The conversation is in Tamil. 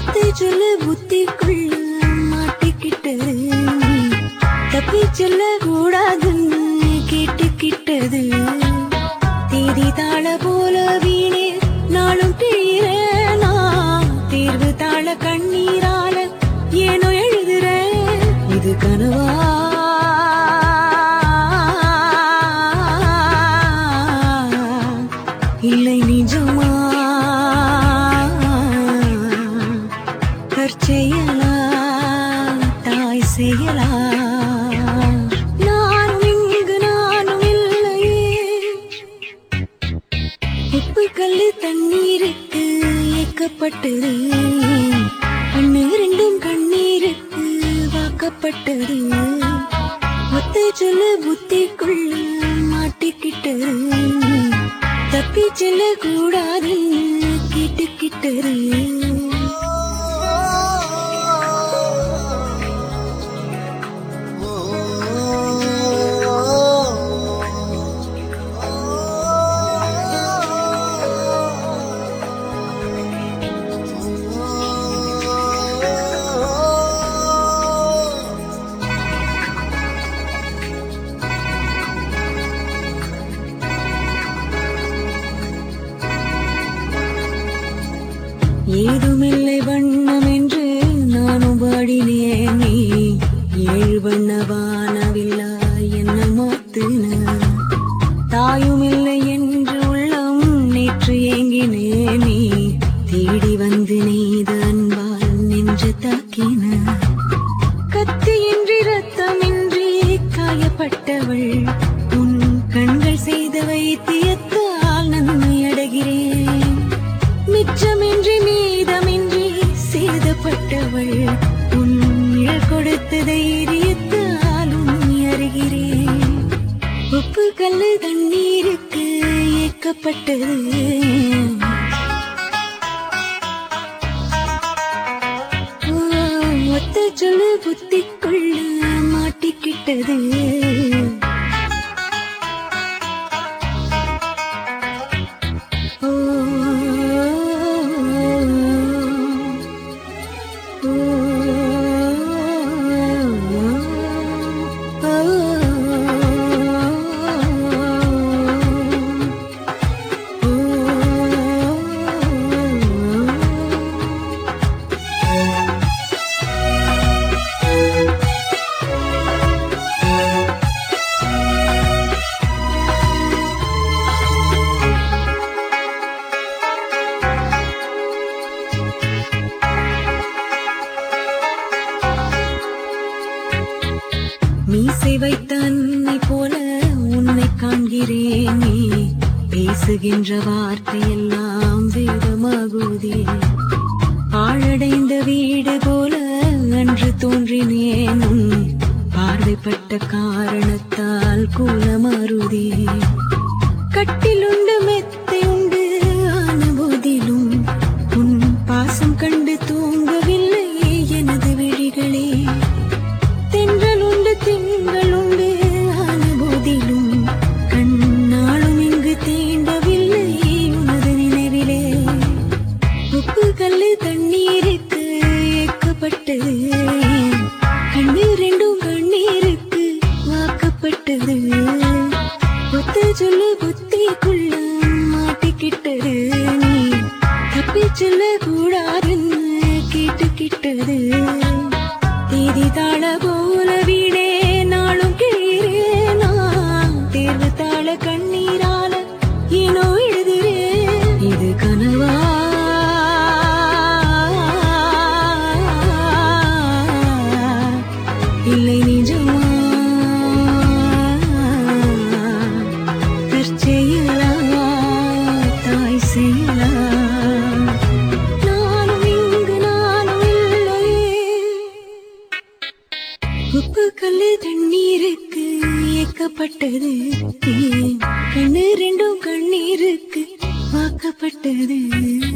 ஒத்தை சொல்ல புத்திக்குள்ள மாட்டிக்கிட்டது தப்பி சொல்ல கூடாதுன்னு கேட்டுக்கிட்டது தேதி தாள போல வீணே நாளும் தீரேனா தேர்வு தாள கண்ணீரால ஏனோ எழுதுற இது கனவா இல்லை நிஜமா கற்செயலா தாய் செயலா நானும் இங்கு நானும் இல்லையே உப்பு கல்லு தண்ணீருக்கு ஏக்கப்பட்டது கண்ணு ரெண்டும் கண்ணீருக்கு வாக்கப்பட்டது ஒத்த சொல்ல புத்திக்குள்ள மாட்டிக்கிட்டது தப்பி செல்ல கூடாது கேட்டுக்கிட்டது ஏதுமில்லை வண்ணம் என்று நானும் பாடினேனே ஏழு வண்ண வானவில்லா என்ன மாத்துன தாயும் இல்லை என்று உள்ளம் நேற்று ஏங்கினேனே தேடி வந்து நெய்த அன்பால் நெஞ்சு தாக்கின கத்தியின்றி ரத்தமின்றி காயப்பட்டவள் உன் கண்கள் செய்த வைத்தியத்தால் நன்மை அடைகிறேன் மிச்சமின்றி மீதமின்றி சேதப்பட்டவள் உன் நிழல் கொடுத்த தைரியத்தால் உன்னை அறிகிறேன் உப்பு கல்லு தண்ணீருக்கு ஏக்கப்பட்டது ஓ, ஒத்த சொல்லு புத்திக்குள்ள மாட்டிக்கிட்டது ஓ, ஓ, மீசை வைத்த அன்னை போல உன்னை காண்கிறேனே பேசுகின்ற வார்த்தையெல்லாம் வேதமாகுதே ஆழடைந்த வீடு போல அன்று தோன்றினேன் உன் பார்வைப்பட்ட காரணத்தால் கூலமாறுதே கட்டிலுண்டு மெத்தை உண்டு ஆன போதிலும் உன் பாசம் கண்டு தூங்கவில்லை எனது விழிகளே தென்றல் உண்டு திங்கள் உண்டு ஆன போதிலும் கண்ணாலும் இங்கு தீண்டவில்லை உனது நினைவிலே உப்பு கல்லு தண்ணீருக்கு ஏக்கப்பட்டது கண்ணு ரெண்டும் கண்ணீருக்கு வாக்கப்பட்டது ஒத்த சொல்லு புத்திக்குள்ள மாட்டிக்கிட்டது நீ தப்பி சொல்ல கூடாதுன்னு கேட்டுக்கிட்டது தேதி தாள போல வீடே நாளும் கிழீரேனா தேர்வு தாள கண்ணீரால ஏனோ எழுதுறேன் இது கனவா இல்லை நிஜமா தற்செயலா தாய் செயலா நானும் இங்கு நானும் இல்லையே உப்பு கல்லு தண்ணீருக்கு ஏக்கப்பட்டது ஏன் கண்ணு ரெண்டும் கண்ணீருக்கு வாக்கப்பட்டது